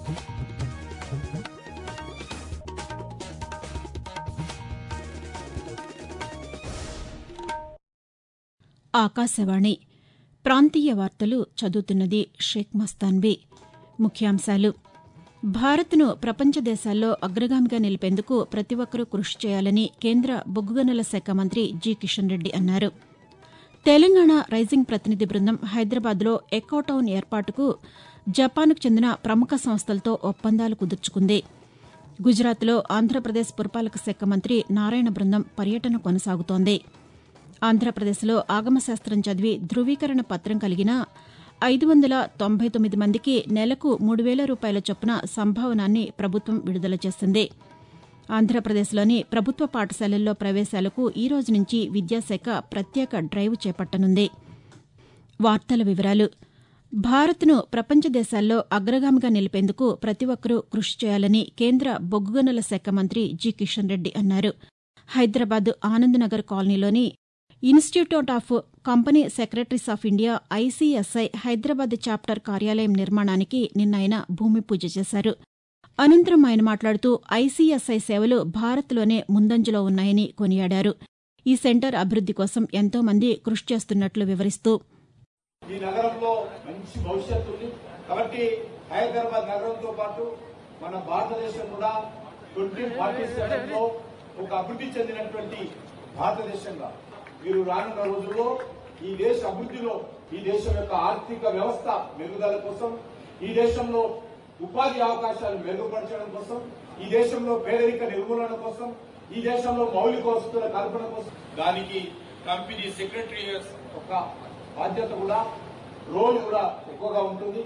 ఆకాశవాణి ప్రాంతీయ వార్తలు చదువుతున్నది షేక్ మస్తాన్వి ముఖ్యాంశాలు భారత్ను ప్రపంచ దేశాల్లో అగ్రగామిగా నిలిపేందుకు ప్రతి ఒక్కరూ కృషి చేయాలని కేంద్ర బొగ్గు గనుల శాఖ మంత్రి జి కిషన్ రెడ్డి అన్నారు తెలంగాణ రైజింగ్ ప్రతినిధి బృందం హైదరాబాద్లో ఎకోటౌన్ ఏర్పాటుకు జపాన్కు చెందిన ప్రముఖ సంస్థలతో ఒప్పందాలు కుదుర్చుకుంది గుజరాత్లో ఆంధ్రప్రదేశ్ పురపాలక శాఖ మంత్రి నారాయణ బృందం పర్యటన కొనసాగుతోంది ఆంధ్రప్రదేశ్లో ఆగమశాస్త్రం చదివి ధృవీకరణ పత్రం కలిగిన ఐదు వందల తొంభై తొమ్మిది మందికి నెలకు మూడు వేల రూపాయల చొప్పున సంభావనాన్ని ప్రభుత్వం విడుదల చేసింది ఆంధ్రప్రదేశ్లోని ప్రభుత్వ పాఠశాలల్లో ప్రవేశాలకు ఈ రోజు నుంచి విద్యాశాఖ ప్రత్యేక డ్రైవ్ చేపట్టనుంది వార్తల వివరాలు భారత్ను ప్రపంచ దేశాల్లో అగ్రగామిగా నిలిపేందుకు ప్రతి ఒక్కరూ కృషి చేయాలని కేంద్ర బొగ్గు గనుల శాఖ మంత్రి జి కిషన్ రెడ్డి అన్నారు హైదరాబాద్ ఆనందనగర్ కాలనీలోని institute of company secretaries of India ICSI Hyderabad chapter కార్యాలయం నిర్మాణానికి నిన్న ఆయన భూమి పూజ చేశారు అనంతరం ఆయన మాట్లాడుతూ ఐసీఎస్ఐ సేవలు భారత్లోనే ముందంజలో ఉన్నాయని కొనియాడారు ఈ సెంటర్ అభివృద్ది కోసం ఎంతో మంది కృషి చేస్తున్నట్లు వివరిస్తూ ఈ నగరంలో మంచి భవిష్యత్తు ఉంది కాబట్టి హైదరాబాద్ నగరంతో పాటు మన భారతదేశం కూడా ట్వంటీ ఫార్టీ సెవెన్ లో ఒక అభివృద్ధి చెందినటువంటి భారతదేశంగా మీరు రానున్న రోజుల్లో ఈ దేశ అభివృద్ధిలో ఈ దేశం యొక్క ఆర్థిక వ్యవస్థ మెరుగుదల కోసం ఈ దేశంలో ఉపాధి అవకాశాలు మెరుగుపరచడం కోసం ఈ దేశంలో పేదరిక నిర్మూలన కోసం ఈ దేశంలో మౌలిక వసతుల కల్పన కోసం దానికి కంపెనీ సెక్రటరీ ఒక బాధ్యత కూడా రోల్ కూడా ఎక్కువగా ఉంటుంది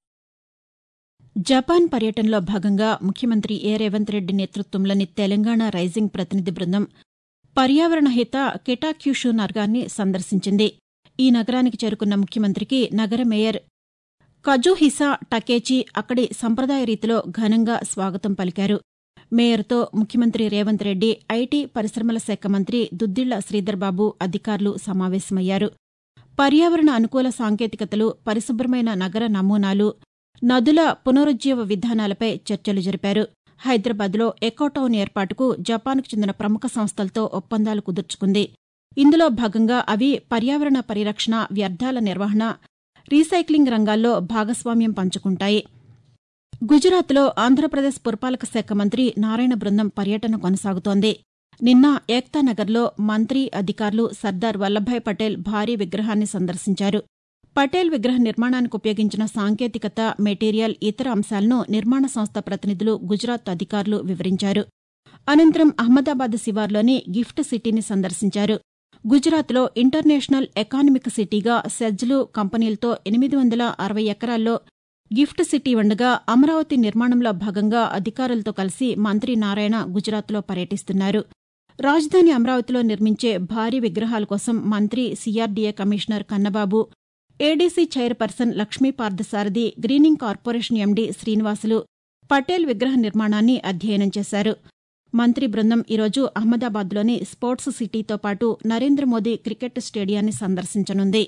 జపాన్ పర్యటనలో భాగంగా ముఖ్యమంత్రి ఏ రేవంత్ రెడ్డి నేతృత్వంలోని తెలంగాణ రైజింగ్ ప్రతినిధి బృందం పర్యావరణ హిత కెటాక్యూషు నగరాన్ని సందర్శించింది ఈ నగరానికి చేరుకున్న ముఖ్యమంత్రికి నగర మేయర్ కజుహిసా టకేచి అక్కడి సంప్రదాయ రీతిలో ఘనంగా స్వాగతం పలికారు మేయర్తో ముఖ్యమంత్రి రేవంత్ రెడ్డి ఐటీ పరిశ్రమల శాఖ మంత్రి దుద్దిళ్ల శ్రీధర్బాబు అధికారులు సమావేశమయ్యారు పర్యావరణ అనుకూల సాంకేతికతలు పరిశుభ్రమైన నగర నమూనాలు నదుల పునరుజ్జీవ విధానాలపై చర్చలు జరిపారు హైదరాబాద్లో ఎకోటౌన్ ఏర్పాటుకు జపాన్కు చెందిన ప్రముఖ సంస్థలతో ఒప్పందాలు కుదుర్చుకుంది ఇందులో భాగంగా అవి పర్యావరణ పరిరక్షణ వ్యర్థాల నిర్వహణ రీసైక్లింగ్ రంగాల్లో భాగస్వామ్యం పంచుకుంటాయి గుజరాత్లో ఆంధ్రప్రదేశ్ పురపాలక శాఖ మంత్రి నారాయణ బృందం పర్యటన కొనసాగుతోంది నిన్న ఏక్తానగర్లో మంత్రి అధికారులు సర్దార్ వల్లభాయ్ పటేల్ భారీ విగ్రహాన్ని సందర్శించారు పటేల్ విగ్రహ నిర్మాణానికి ఉపయోగించిన సాంకేతికత మెటీరియల్ ఇతర అంశాలను నిర్మాణ సంస్థ ప్రతినిధులు గుజరాత్ అధికారులు వివరించారు అనంతరం అహ్మదాబాద్ శివార్లోని గిఫ్ట్ సిటీని సందర్శించారు గుజరాత్లో ఇంటర్నేషనల్ ఎకానమిక్ సిటీగా సెజ్లు కంపెనీలతో ఎనిమిది వందల అరవై ఎకరాల్లో గిఫ్ట్ సిటీ ఉండగా అమరావతి నిర్మాణంలో భాగంగా అధికారులతో కలిసి మంత్రి నారాయణ గుజరాత్లో పర్యటిస్తున్నారు రాజధాని అమరావతిలో నిర్మించే భారీ విగ్రహాల కోసం మంత్రి CRDA commissioner Kannababu ADC chairperson Lakshmi Parthasarathi greening corporation MD Srinivasulu Patel విగ్రహ నిర్మాణాన్ని అధ్యయనం చేశారు మంత్రి బృందం ఈరోజు అహ్మదాబాద్లోని స్పోర్ట్స్ సిటీతో పాటు నరేంద్ర మోదీ క్రికెట్ స్టేడియాన్ని సందర్శించనుంది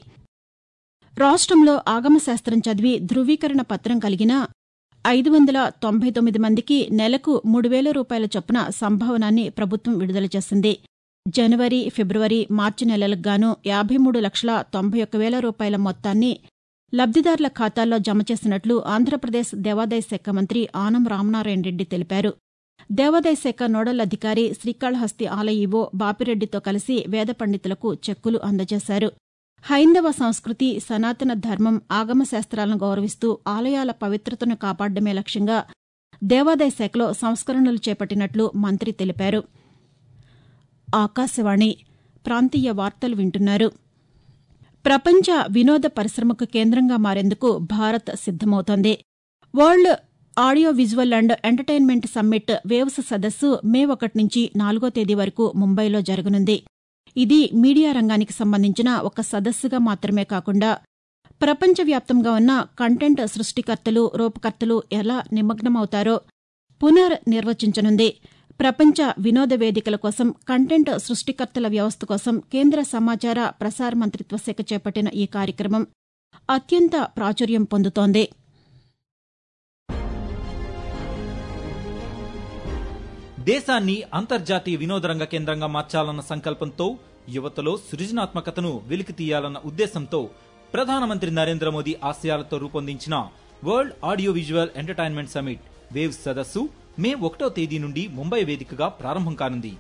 రాష్టంలో ఆగమశాస్త్రం చదివి ధృవీకరణ పత్రం కలిగిన ఐదు వందల తొంభై తొమ్మిది మందికి నెలకు మూడు వేల రూపాయల చొప్పున సంభావనాన్ని ప్రభుత్వం విడుదల చేసింది జనవరి ఫిబ్రవరి మార్చి నెలలకు గాను యాభై మూడు లక్షల తొంభై ఒక్క వేల రూపాయల మొత్తాన్ని లబ్దిదారుల ఖాతాల్లో జమ చేసినట్లు ఆంధ్రప్రదేశ్ దేవాదాయ శాఖ మంత్రి ఆనం రామనారాయణ రెడ్డి తెలిపారు దేవాదాయ శాఖ నోడల్ అధికారి శ్రీకాళహస్తి ఆలయ ఈవో బాపిరెడ్డితో కలిసి వేద పండితులకు చెక్కులు అందజేశారు హైందవ సంస్కృతి సనాతన ధర్మం ఆగమ శాస్త్రాలను గౌరవిస్తూ ఆలయాల పవిత్రతను కాపాడమే లక్ష్యంగా దేవాదాయ శాఖలో సంస్కరణలు చేపట్టినట్లు మంత్రి తెలిపారు ఆకాశవాణి ప్రాంతీయ వార్తలు వింటున్నారు ప్రపంచ వినోద పరిశ్రమకు కేంద్రంగా మారేందుకు భారత్ సిద్దమవుతోంది world audio visual and entertainment summit waves సదస్సు మే ఒకటి నుంచి నాలుగో తేదీ వరకు ముంబైలో జరగనుంది ఇది మీడియా రంగానికి సంబంధించిన ఒక సదస్సుగా మాత్రమే కాకుండా ప్రపంచవ్యాప్తంగా ఉన్న కంటెంట్ సృష్టికర్తలు రూపకర్తలు ఎలా నిమగ్నమవుతారో పునర్ నిర్వచించనుంది ప్రపంచ వినోద వేదికల కోసం కంటెంట్ సృష్టికర్తల వ్యవస్థ కోసం కేంద్ర సమాచార ప్రసార మంత్రిత్వ శాఖ చేపట్టిన ఈ కార్యక్రమం అత్యంత ప్రాచుర్యం పొందుతోంది దేశాన్ని అంతర్జాతీయ వినోదరంగ కేంద్రంగా మార్చాలన్న సంకల్పంతో యువతలో సృజనాత్మకతను వెలికి తీయాలన్న ఉద్దేశంతో ప్రధానమంత్రి నరేంద్ర మోదీ ఆశయాలతో రూపొందించిన world audio visual entertainment summit waves సదస్సు మే ఒకటో తేదీ నుండి ముంబై వేదికగా ప్రారంభం కానుంది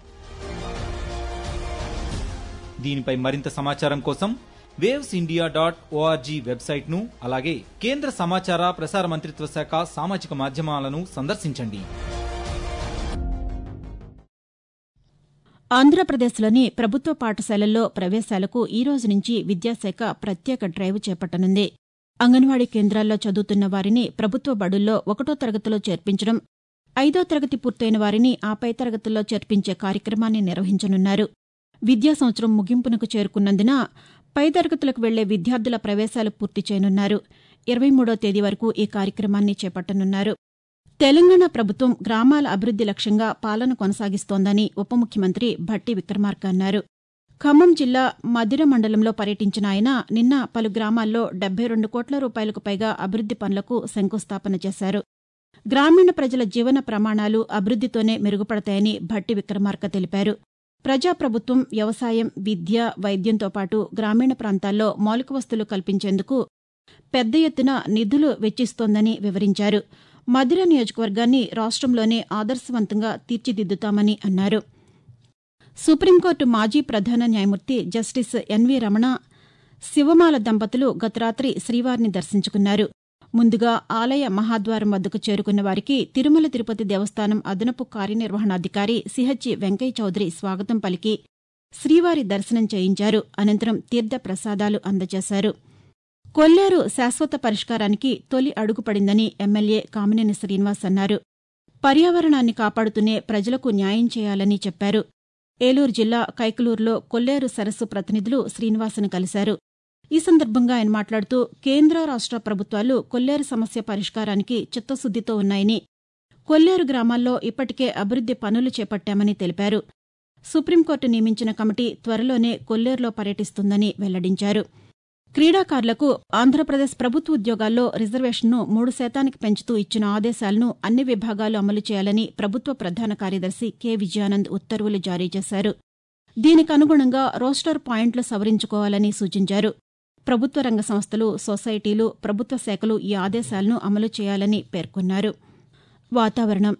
దీనిపై మరింత సమాచారం కోసం waves India dot ORG website ను అలాగే కేంద్ర సమాచార ప్రసార మంత్రిత్వ శాఖ సామాజిక మాధ్యమాలను సందర్శించండి ఆంధ్రప్రదేశ్లోని ప్రభుత్వ పాఠశాలల్లో ప్రవేశాలకు ఈ రోజు నుంచి విద్యాశాఖ ప్రత్యేక డ్రైవ్ చేపట్టనుంది అంగన్వాడీ కేంద్రాల్లో చదువుతున్న వారిని ప్రభుత్వ బడుల్లో ఒకటో తరగతిలో చేర్పించడం ఐదో తరగతి పూర్తయిన వారిని ఆ పై తరగతుల్లో చేర్పించే కార్యక్రమాన్ని నిర్వహించనున్నారు విద్యా సంవత్సరం ముగింపునకు చేరుకున్నందున పై తరగతులకు వెళ్లే విద్యార్థుల ప్రవేశాలు పూర్తి చేయనున్నారు ఇరవై మూడో తేదీ వరకు ఈ కార్యక్రమాన్ని చేపట్టనున్నారు తెలంగాణ ప్రభుత్వం గ్రామాల అభివృద్ది లక్ష్యంగా పాలన కొనసాగిస్తోందని ఉప ముఖ్యమంత్రి భట్టి విక్రమార్క అన్నారు ఖమ్మం జిల్లా మదిర మండలంలో పర్యటించిన ఆయన నిన్న పలు గ్రామాల్లో డెబ్బై రెండు కోట్ల రూపాయలకు పైగా అభివృద్ది పనులకు శంకుస్థాపన చేశారు గ్రామీణ ప్రజల జీవన ప్రమాణాలు అభివృద్దితోనే మెరుగుపడతాయని భట్టి విక్రమార్క తెలిపారు ప్రజాప్రభుత్వం వ్యవసాయం విద్య వైద్యంతో పాటు గ్రామీణ ప్రాంతాల్లో మౌలిక వస్తువులు కల్పించేందుకు పెద్ద ఎత్తున నిధులు వెచ్చిస్తోందని వివరించారు మధిర నియోజకవర్గాన్ని రాష్ట్రంలోనే ఆదర్శవంతంగా తీర్చిదిద్దుతామని అన్నారు సుప్రీంకోర్టు మాజీ ప్రధాన న్యాయమూర్తి జస్టిస్ ఎన్వీ రమణ శివమాల దంపతులు గత రాత్రి శ్రీవారిని దర్శించుకున్నారు ముందుగా ఆలయ మహాద్వారం వద్దకు చేరుకున్న వారికి తిరుమల తిరుపతి దేవస్థానం అదనపు కార్యనిర్వహణాధికారి సిహెచ్ వెంకయ్య చౌదరి స్వాగతం పలికి శ్రీవారి దర్శనం చేయించారు అనంతరం తీర్థ ప్రసాదాలు అందజేశారు కొల్లేరు శాశ్వత పరిష్కారానికి తొలి అడుగు పడిందని ఎమ్మెల్యే కామినేని శ్రీనివాస్ అన్నారు పర్యావరణాన్ని కాపాడుతూనే ప్రజలకు న్యాయం చేయాలని చెప్పారు ఏలూరు జిల్లా కైకలూరులో కొల్లేరు సరస్సు ప్రతినిధులు శ్రీనివాస్ను కలిశారు ఈ సందర్భంగా ఆయన మాట్లాడుతూ కేంద్ర రాష్ట ప్రభుత్వాలు కొల్లేరు సమస్య పరిష్కారానికి చిత్తశుద్దితో ఉన్నాయని కొల్లేరు గ్రామాల్లో ఇప్పటికే అభివృద్ది పనులు చేపట్టామని తెలిపారు సుప్రీంకోర్టు నియమించిన కమిటీ త్వరలోనే కొల్లేరులో పర్యటిస్తుందని వెల్లడించారు క్రీడాకారులకు ఆంధ్రప్రదేశ్ ప్రభుత్వ ఉద్యోగాల్లో రిజర్వేషన్ను మూడు శాతానికి పెంచుతూ ఇచ్చిన ఆదేశాలను అన్ని విభాగాలు అమలు చేయాలని ప్రభుత్వ ప్రధాన కార్యదర్శి కె విజయానంద్ ఉత్తర్వులు జారీ చేశారు దీనికి అనుగుణంగా రోస్టర్ పాయింట్లు సవరించుకోవాలని సూచించారు ప్రభుత్వ రంగ సంస్థలు సొసైటీలు ప్రభుత్వ శాఖలు ఈ ఆదేశాలను అమలు చేయాలని పేర్కొన్నారు వాతావరణం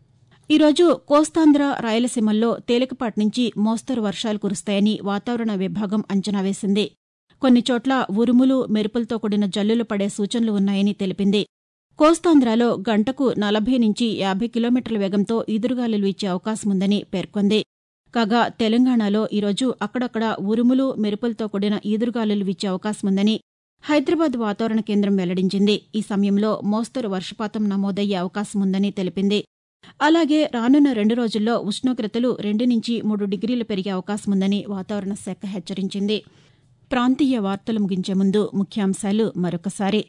ఈరోజు కోస్తాంధ్ర రాయలసీమల్లో తేలికపాటి నుంచి మోస్తరు వర్షాలు కురుస్తాయని వాతావరణ విభాగం అంచనా వేసింది కొన్ని చోట్ల ఉరుములు మెరుపులతో కూడిన జల్లులు పడే సూచనలు ఉన్నాయని తెలిపింది కోస్తాంధ్రలో గంటకు నలభై నుంచి యాభై కిలోమీటర్ల వేగంతో ఈదురుగాలులు ఇచ్చే అవకాశం ఉందని పేర్కొంది కాగా తెలంగాణలో ఈరోజు అక్కడక్కడ ఉరుములు మెరుపులతో కూడిన ఈదురుగాలులు వీచే అవకాశం ఉందని హైదరాబాద్ వాతావరణ కేంద్రం వెల్లడించింది ఈ సమయంలో మోస్తరు వర్షపాతం నమోదయ్యే అవకాశం ఉందని తెలిపింది అలాగే రానున్న రెండు రోజుల్లో ఉష్ణోగ్రతలు రెండు నుంచి మూడు డిగ్రీలు పెరిగే అవకాశం ఉందని వాతావరణ శాఖ హెచ్చరించింది ప్రాంతీయ వార్తలు ముగించే ముందు ముఖ్యాంశాలు మరొకసారి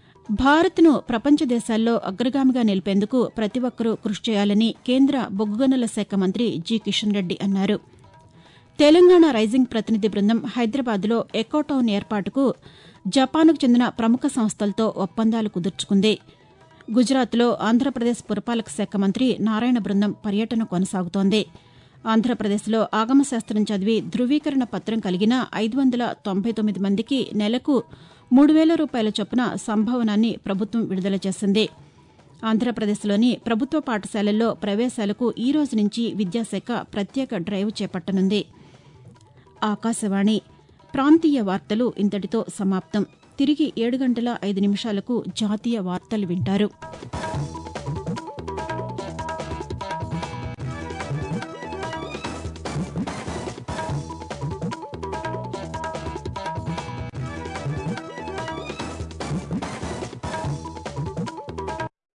భారత్ను ప్రపంచ దేశాల్లో అగ్రగామిగా నిలిపేందుకు ప్రతి ఒక్కరూ కృషి చేయాలని కేంద్ర బొగ్గు గనుల శాఖ మంత్రి జి కిషన్ రెడ్డి అన్నారు తెలంగాణ రైజింగ్ ప్రతినిధి బృందం హైదరాబాద్లో ఎకోటౌన్ ఏర్పాటుకు జపాన్కు చెందిన ప్రముఖ సంస్థలతో ఒప్పందాలు కుదుర్చుకుంది గుజరాత్లో ఆంధ్రప్రదేశ్ పురపాలక శాఖ మంత్రి నారాయణ బృందం పర్యటన కొనసాగుతోంది ఆంధ్రప్రదేశ్లో ఆగమశాస్త్రం చదివి ధృవీకరణ పత్రం కలిగిన ఐదు వందల తొంభై తొమ్మిది మందికి నెలకు మూడు వేల రూపాయల చొప్పున సంభావనాన్ని ప్రభుత్వం విడుదల చేసింది ఆంధ్రప్రదేశ్లోని ప్రభుత్వ పాఠశాలల్లో ప్రవేశాలకు ఈ రోజు నుంచి విద్యాశాఖ ప్రత్యేక డ్రైవ్ చేపట్టనుంది ఆకాశవాణి ప్రాంతీయ వార్తలు ఇంతటితో సమాప్తం తిరిగి ఏడు గంటల ఐదు నిమిషాలకు జాతీయ వార్తలు వింటారు